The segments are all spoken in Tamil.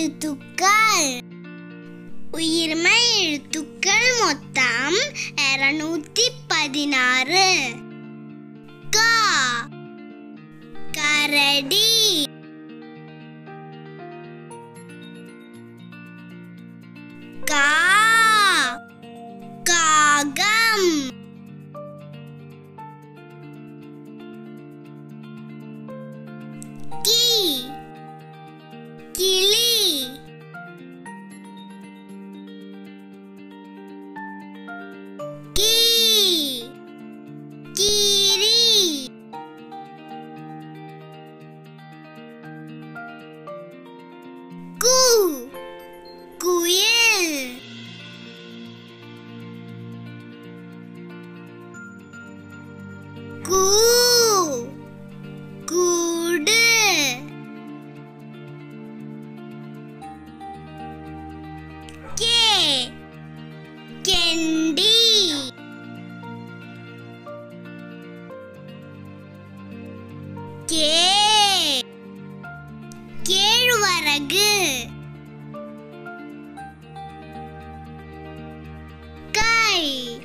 எழுத்துக்கள் உயிர்மை எழுத்துக்கள் மொத்தம் இருநூத்தி பதினாறு க கரடி கா காகம் கி கிளி கீ கீரி கு குயில் கூ கூடு கே கெண்டி கே கேழ்வரகு கை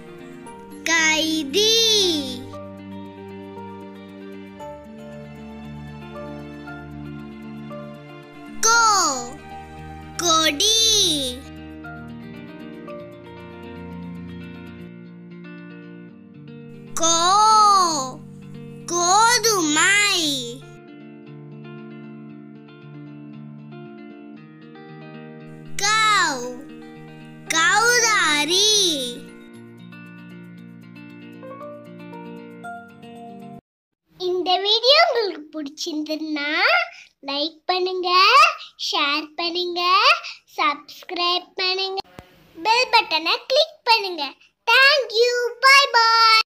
கைதி கோ கொடி கோ கோதுமை கவ் கௌதாரி இந்த வீடியோ உங்களுக்கு பிடிச்சிருந்ததுன்னா லைக் பண்ணுங்க ஷேர் பண்ணுங்க சப்ஸ்கிரைப் பண்ணுங்க பெல் பட்டனை கிளிக் பண்ணுங்க தேங்க்யூ பை பாய்